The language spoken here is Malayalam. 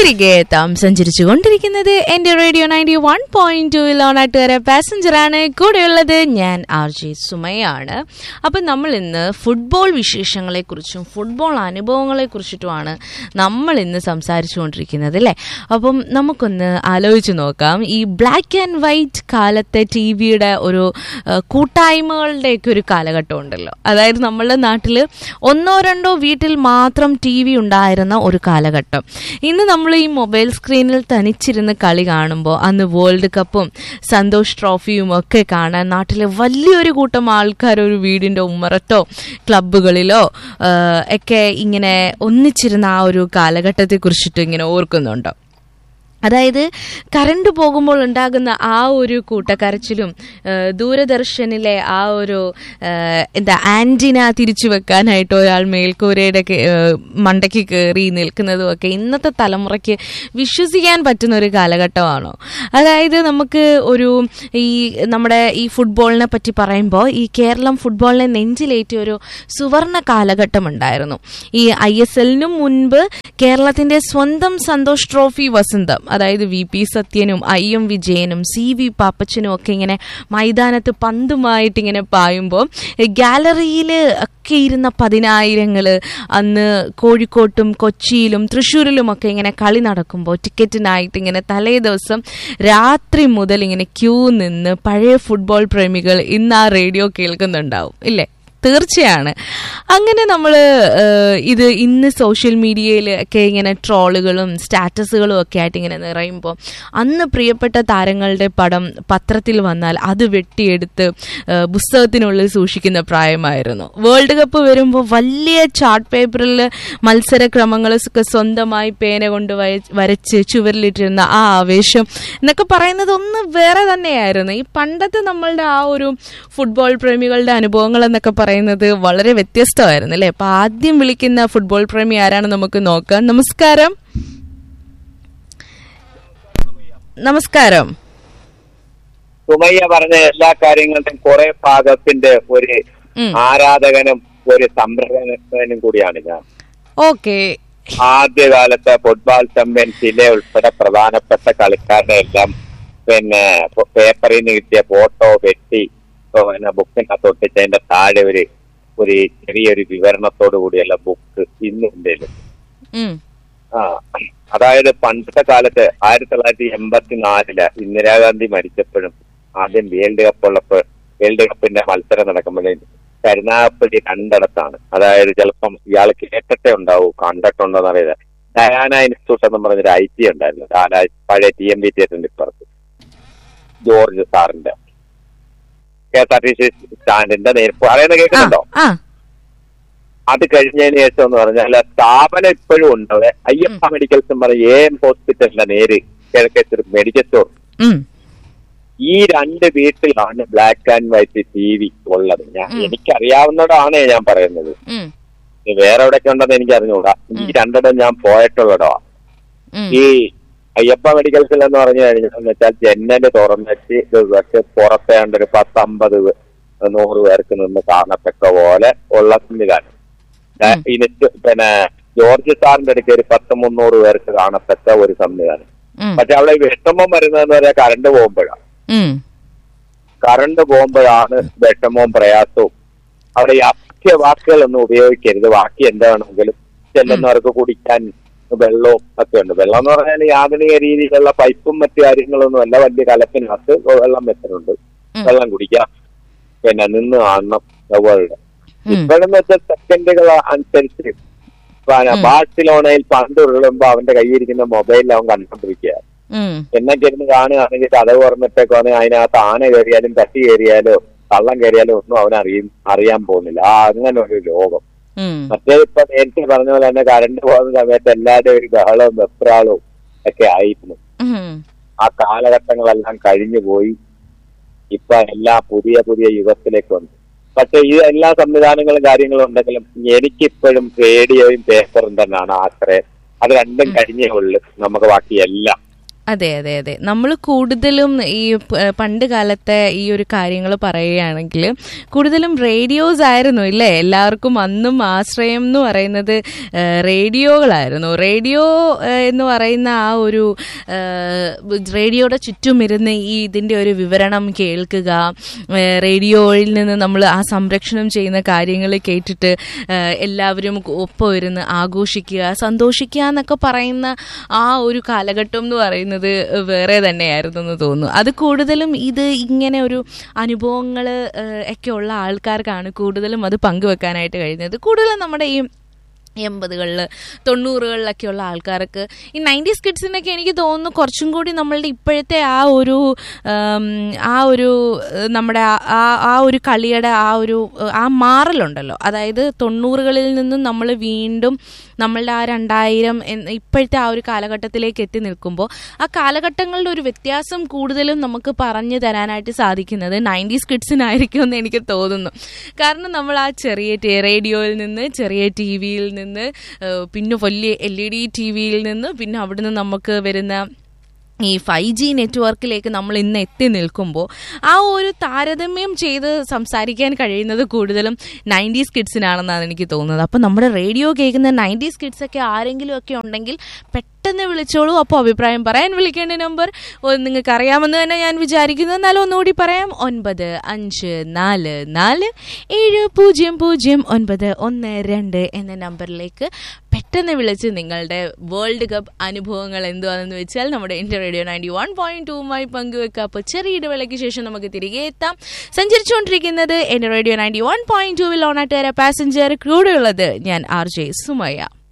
തിരികെ എത്താം സഞ്ചരിച്ചു കൊണ്ടിരിക്കുന്നത് എന്റെ റേഡിയോ നയൻറ്റി വൺ പോയിന്റ് ടൂയിൽ ഓണാട്ടുകാരെ പാസഞ്ചറാണ് കൂടെയുള്ളത് ഞാൻ ആർ ജെ സുമയാണ് അപ്പം നമ്മൾ ഇന്ന് ഫുട്ബോൾ വിശേഷങ്ങളെക്കുറിച്ചും ഫുട്ബോൾ അനുഭവങ്ങളെക്കുറിച്ചിട്ടുമാണ് നമ്മൾ ഇന്ന് സംസാരിച്ചു കൊണ്ടിരിക്കുന്നത് അല്ലേ അപ്പം നമുക്കൊന്ന് ആലോചിച്ച് നോക്കാം ഈ ബ്ലാക്ക് ആൻഡ് വൈറ്റ് കാലത്തെ ടി വിയുടെ ഒരു ആ, കൂട്ടായ്മകളുടെയൊക്കെ ഒരു കാലഘട്ടം ഉണ്ടല്ലോ അതായത് നമ്മളുടെ നാട്ടിൽ ഒന്നോ രണ്ടോ വീട്ടിൽ മാത്രം ടി വി ഉണ്ടായിരുന്ന ഒരു കാലഘട്ടം ഇന്ന് നമ്മൾ ഈ മൊബൈൽ സ്ക്രീനിൽ തനിച്ചിരുന്ന് കളി കാണുമ്പോൾ അന്ന് വേൾഡ് കപ്പും സന്തോഷ് ട്രോഫിയും ഒക്കെ കാണാൻ നാട്ടിലെ വലിയൊരു കൂട്ടം ആൾക്കാർ ഒരു വീടിൻ്റെ ഉമ്മറത്തോ ക്ലബ്ബുകളിലോ ആ, ഒക്കെ ഇങ്ങനെ ഒന്നിച്ചിരുന്ന ആ ഒരു കാലഘട്ടത്തെ കുറിച്ചിട്ട് ഇങ്ങനെ ഓർക്കുന്നുണ്ടോ അതായത് കറണ്ട് പോകുമ്പോൾ ഉണ്ടാകുന്ന ആ ഒരു കൂട്ടക്കരച്ചിലും ഏഹ് ദൂരദർശനിലെ ആ ഒരു ഏഹ് എന്താ ആൻറ്റിന തിരിച്ചു വെക്കാനായിട്ട് ഒരാൾ മേൽക്കൂരയുടെ കെ- ഏഹ് മണ്ടയ്ക്ക് കയറി നിൽക്കുന്നതും ഒക്കെ ഇന്നത്തെ തലമുറയ്ക്ക് വിശ്വസിക്കാൻ പറ്റുന്ന ഒരു കാലഘട്ടമാണോ അതായത് നമുക്ക് ഒരു ഈ നമ്മുടെ ഈ ഫുട്ബോളിനെ പറ്റി പറയുമ്പോൾ ഈ കേരളം ഫുട്ബോളിനെ നെഞ്ചിലേറ്റിയ ഒരു സുവർണ കാലഘട്ടം ഉണ്ടായിരുന്നു ഈ ഐ എസ് എല്ലിനും മുൻപ് കേരളത്തിന്റെ സ്വന്തം സന്തോഷ് ട്രോഫി വസന്തം അതായത് വി പി സത്യനും ഐ എം വിജയനും സി വി പാപ്പച്ചനും ഒക്കെ ഇങ്ങനെ മൈതാനത്ത് പന്തുമായിട്ട് ഇങ്ങനെ പായുമ്പോൾ ഗാലറിയിൽ ഒക്കെ ഇരുന്ന പതിനായിരങ്ങൾ അന്ന് കോഴിക്കോട്ടും കൊച്ചിയിലും തൃശ്ശൂരിലും ഒക്കെ ഇങ്ങനെ കളി നടക്കുമ്പോൾ ടിക്കറ്റിനായിട്ട് ഇങ്ങനെ തലേ ദിവസം രാത്രി മുതൽ ഇങ്ങനെ ക്യൂ നിന്ന് പഴയ ഫുട്ബോൾ പ്രേമികൾ ഇന്ന് ആ റേഡിയോ കേൾക്കുന്നുണ്ടാവും ഇല്ലേ തീർച്ചയാണ് അങ്ങനെ നമ്മൾ ഇത് ഇന്ന് സോഷ്യൽ മീഡിയയിൽ ഒക്കെ ഇങ്ങനെ ട്രോളുകളും സ്റ്റാറ്റസുകളും ഒക്കെ ആയിട്ട് ഇങ്ങനെ നിറയുമ്പോൾ അന്ന് പ്രിയപ്പെട്ട താരങ്ങളുടെ പടം പത്രത്തിൽ വന്നാൽ അത് വെട്ടിയെടുത്ത് ഏഹ്, പുസ്തകത്തിനുള്ളിൽ സൂക്ഷിക്കുന്ന പ്രായമായിരുന്നു വേൾഡ് കപ്പ് വരുമ്പോൾ വലിയ ചാർട്ട് പേപ്പറിൽ മത്സരക്രമങ്ങൾ ഒക്കെ സ്വന്തമായി പേന കൊണ്ട് വയ- വരച്ച് ചുവരിലിട്ടിരുന്ന ആ ആവേശം എന്നൊക്കെ പറയുന്നത് ഒന്ന് വേറെ തന്നെയായിരുന്നു ഈ പണ്ടത്തെ നമ്മളുടെ ആ ഒരു ഫുട്ബോൾ പ്രേമികളുടെ അനുഭവങ്ങൾ എന്നൊക്കെ പറയുന്നത് വളരെ വ്യത്യസ്തമായിരുന്നു അല്ലേ അപ്പൊ ആദ്യം വിളിക്കുന്ന ഫുട്ബോൾ പ്രേമി ആരാണെന്ന് നമുക്ക് നോക്കാം നമസ്കാരം നമസ്കാരം സുമയ്യ പറഞ്ഞ എല്ലാ കാര്യങ്ങളുടെയും കുറെ ഭാഗത്തിന്റെ ഒരു ഉം. ആരാധകനും ഒരു സംരംഭകനും കൂടിയാണ് ഞാൻ ഓക്കെ ആദ്യകാലത്തെ ഫുട്ബോൾ ചാമ്പ്യൻഷിലെ ഉൾപ്പെടെ പ്രധാനപ്പെട്ട കളിക്കാരുടെ എല്ലാം പിന്നെ പ- പേപ്പറിൽ നിന്ന് കിട്ടിയ ഫോട്ടോ വെട്ടി ഇപ്പൊ പിന്നെ ബുക്കിനകത്ത് ഒട്ടിച്ച് അതിന്റെ താഴെ ഒരു ഒരു ചെറിയൊരു വിവരണത്തോടു കൂടിയുള്ള ബുക്ക് ഇന്നും ഉണ്ട് ഉം ആ അതായത് പണ്ടത്തെ കാലത്ത് ആയിരത്തി തൊള്ളായിരത്തി എൺപത്തിനാലില് ഇന്ദിരാഗാന്ധി മരിച്ചപ്പോഴും ആദ്യം വേൾഡ് കപ്പ് ഉള്ളപ്പോൾ വേൾഡ് കപ്പിന്റെ മത്സരം നടക്കുമ്പോഴേ കരുനാഗപ്പള്ളി രണ്ടിടത്താണ് അതായത് ചിലപ്പം ഇയാൾ കേട്ടിട്ടേ ഉണ്ടാവൂ കണ്ടിട്ടുണ്ടോ എന്നറിയില്ല ഡയാന ഇൻസ്റ്റിറ്റ്യൂട്ട് എന്ന് പറഞ്ഞൊരു ഐ ടി ഉണ്ടായിരുന്നു ഡയാന പഴയ ടി എം ബി തിയേറ്ററിന്റെ ഇപ്പുറത്ത് ജോർജ് സാറിന്റെ K S R T C സ്റ്റാൻഡിന്റെ നേരെ പറയുന്നത് ആ കേൾക്കുന്നുണ്ടോ ആ അത് കഴിഞ്ഞതിന് ശേഷം എന്ന് പറഞ്ഞാൽ സ്ഥാപനം ഇപ്പോഴും ഉണ്ട് അവിടെ അയ്യപ്പ മെഡിക്കൽസ് എന്ന് പറഞ്ഞ എ എം ഹോസ്പിറ്റലിന്റെ നേര് കിഴക്കേത്തൊരു മെഡിക്കൽ സ്റ്റോർ ഉം ഈ രണ്ട് വീട്ടിലാണ് black and white T V ഉള്ളത് ഞാൻ ഉം. എനിക്കറിയാവുന്നതാണ് ഞാൻ പറയുന്നത് ഉം ഇനി വേറെ എവിടെയൊക്കെ ഉണ്ടെന്ന് എനിക്ക് അറിഞ്ഞുകൂടാ ഈ രണ്ടിടം ഞാൻ പോയിട്ടുള്ളടോ ഉം ഈ അയ്യപ്പ മെഡിക്കൽസിൽ എന്ന് പറഞ്ഞു കഴിഞ്ഞാൽ വെച്ചാൽ ജനല് തുറന്നിട്ട് ഇത് വെച്ച് പുറത്തെ കണ്ട് ഒരു പത്തമ്പത് പേ- നൂറ് പേർക്ക് നിന്ന് കാണത്തക്ക പോലെ ഉള്ള സംവിധാനം ഏ, ഇനിറ്റ് പിന്നെ ജോർജ് സാറിന്റെ അടുക്ക് ഒരു പത്ത് മുന്നൂറ് പേർക്ക് കാണത്തക്ക ഒരു സംവിധാനം ഉം പക്ഷെ അവിടെ ഈ വിഷമം വരുന്നതെന്ന് പറയാ കറണ്ട് പോകുമ്പോഴാണ് ഉം കറണ്ട് പോകുമ്പോഴാണ് വിഷമവും പ്രയാസവും അവിടെ ഈ അഭ്യ വാക്കുകളൊന്നും ഉപയോഗിക്കരുത് ബാക്കി എന്താണെങ്കിലും ചെല്ലുന്നവർക്ക് കുടിക്കാൻ വെള്ളവും ഒക്കെ ഉണ്ട് വെള്ളം എന്ന് പറഞ്ഞാൽ ഈ ആധുനിക രീതിയിലുള്ള പൈപ്പും മറ്റു കാര്യങ്ങളൊന്നും അല്ല വലിയ കലപ്പിനകത്ത് വെള്ളം വെച്ചിട്ടുണ്ട് ഉം. വെള്ളം കുടിക്കാം പിന്നെ നിന്ന് കാണണം അതുപോലെ ഉം ഇപ്പോഴെന്ന് വെച്ചാൽ സെക്കൻഡുകൾ അനുസരിച്ച് പിന്നെ ഉം. ബാഴ്സലോണയിൽ പന്ത് ഉരുളുമ്പോ അവന്റെ കയ്യിരിക്കുന്ന മൊബൈലിൽ അവൻ കണ്ടുകൊണ്ടിരിക്കുക ഉം എന്നൊക്കെ ഇരുന്ന് കാണുകയാണെങ്കിൽ കഥ തുറന്നിട്ടേക്കാണ് അതിനകത്ത് ആന കയറിയാലും കത്തി കയറിയാലോ കള്ളം കയറിയാലോ ഒന്നും അവൻ അറിയും അറിയാൻ പോകുന്നില്ല ആ അങ്ങനെ ഒരു ലോകം ഉം മറ്റേ ഇപ്പൊ നേരത്തെ പറഞ്ഞ പോലെ തന്നെ കറണ്ട് പോകുന്ന സമയത്ത് എല്ലാവരുടെയും ഒരു ബഹളവും വെപ്രാളവും ഒക്കെ ആയിരുന്നു ഉം ആ കാലഘട്ടങ്ങളെല്ലാം കഴിഞ്ഞു പോയി ഇപ്പൊ എല്ലാ പുതിയ പുതിയ യുഗത്തിലേക്ക് വന്നു പക്ഷെ ഈ എല്ലാ സംവിധാനങ്ങളും കാര്യങ്ങളും ഉണ്ടെങ്കിലും എനിക്കിപ്പോഴും റേഡിയോയും പേപ്പറും തന്നെയാണ് ആശ്രയം അത് രണ്ടും കഴിഞ്ഞേ ഉള്ളു നമുക്ക് ബാക്കി എല്ലാം അതെ അതെ അതെ നമ്മൾ കൂടുതലും ഈ പ- പണ്ട് കാലത്തെ ഈ ഒരു കാര്യങ്ങൾ പറയുകയാണെങ്കിൽ കൂടുതലും റേഡിയോസ് ആയിരുന്നു ഇല്ലേ എല്ലാവർക്കും അന്നും ആശ്രയം എന്ന് പറയുന്നത് ആ, റേഡിയോകളായിരുന്നു റേഡിയോ ആ, എന്ന് പറയുന്ന ആ ഒരു ആ, റേഡിയോയുടെ ചുറ്റും ഇരുന്ന് ഈ ഇതിൻ്റെ ഒരു വിവരണം കേൾക്കുക ആ, റേഡിയോയിൽ നിന്ന് നമ്മൾ ആ സംരക്ഷണം ചെയ്യുന്ന കാര്യങ്ങൾ കേട്ടിട്ട് ആ, എല്ലാവരും ഒപ്പം ഇരുന്ന് ആഘോഷിക്കുക സന്തോഷിക്കുക എന്നൊക്കെ പറയുന്ന ആ ഒരു കാലഘട്ടം എന്ന് പറയുന്നത് വേറെ തന്നെയായിരുന്നു എന്ന് തോന്നുന്നു അത് കൂടുതലും ഇത് ഇങ്ങനെ ഒരു അനുഭവങ്ങൾ ഒക്കെ ഉള്ള ആൾക്കാർക്കാണ് കൂടുതലും അത് പങ്കുവെക്കാനായിട്ട് കഴിയുന്നത് കൂടുതലും നമ്മുടെ ഈ എൺപതുകളിൽ തൊണ്ണൂറുകളിലൊക്കെയുള്ള ആൾക്കാർക്ക് ഈ നയൻറ്റീസ് കിഡ്സിനൊക്കെ എനിക്ക് തോന്നുന്നു കുറച്ചും കൂടി നമ്മളുടെ ഇപ്പോഴത്തെ ആ ഒരു ഉം, ആ ഒരു ഏഹ്, നമ്മുടെ ആ- ആ ആ ഒരു കളിയുടെ ആ ഒരു ഏഹ്, ആ മാറലുണ്ടല്ലോ അതായത് തൊണ്ണൂറുകളിൽ നിന്നും നമ്മൾ വീണ്ടും നമ്മളുടെ ആ രണ്ടായിരം എന്ന ഇപ്പോഴത്തെ ആ ഒരു കാലഘട്ടത്തിലേക്ക് എത്തി നിൽക്കുമ്പോൾ ആ കാലഘട്ടങ്ങളുടെ ഒരു വ്യത്യാസം കൂടുതലും നമുക്ക് പറഞ്ഞു തരാനായിട്ട് സാധിക്കുന്നത് നയൻറ്റീസ് കിഡ്സിനായിരിക്കും എന്ന് എനിക്ക് തോന്നുന്നു കാരണം നമ്മൾ ആ ചെറിയ ടി- റേഡിയോയിൽ നിന്ന് ചെറിയ ടി വിയിൽ നിന്ന് ഏഹ്, പിന്നെ വലിയ എൽ ഇ ഡി ടി വിയിൽ നിന്ന് പിന്നെ അവിടുന്ന് നമുക്ക് വരുന്ന ഈ ഫൈവ് ജി നെറ്റ്വർക്കിലേക്ക് നമ്മൾ ഇന്ന് എത്തി നിൽക്കുമ്പോൾ ആ ഒരു താരതമ്യം ചെയ്ത് സംസാരിക്കാൻ കഴിയുന്നത് കൂടുതലും നയൻറ്റീസ് കിഡ്സിനാണെന്നാണ് എനിക്ക് തോന്നുന്നത് അപ്പോൾ നമ്മുടെ റേഡിയോ കേൾക്കുന്ന നയൻറ്റീസ് കിഡ്സൊക്കെ ആരെങ്കിലും ഒക്കെ ഉണ്ടെങ്കിൽ പെട്ടെന്ന് വിളിച്ചോളൂ അപ്പോൾ അഭിപ്രായം പറയാൻ വിളിക്കേണ്ട നമ്പർ നിങ്ങൾക്ക് അറിയാമെന്ന് തന്നെ ഞാൻ വിചാരിക്കുന്നു എന്നാലും ഒന്നുകൂടി പറയാം ഒൻപത് അഞ്ച് നാല് നാല് ഏഴ് പൂജ്യം പൂജ്യം ഒൻപത് ഒന്ന് രണ്ട് എന്ന നമ്പറിലേക്ക് പെട്ടെന്ന് വിളിച്ച് നിങ്ങളുടെ വേൾഡ് കപ്പ് അനുഭവങ്ങൾ എന്തുവാണെന്ന് വെച്ചാൽ നമ്മുടെ India radio ninety one point ടൂമായി പങ്കുവെക്കുക അപ്പോൾ ചെറിയ ഇടവേളയ്ക്ക് ശേഷം നമുക്ക് തിരികെ എത്താം സഞ്ചരിച്ചുകൊണ്ടിരിക്കുന്നത് എൻ്റെ റേഡിയോ നയൻറ്റി വൺ പോയിന്റ് ടൂവിൽ ഓണാട്ടുകാര പാസഞ്ചർ കൂടെയുള്ളത് ഞാൻ ആർ ജെ സുമയ്യ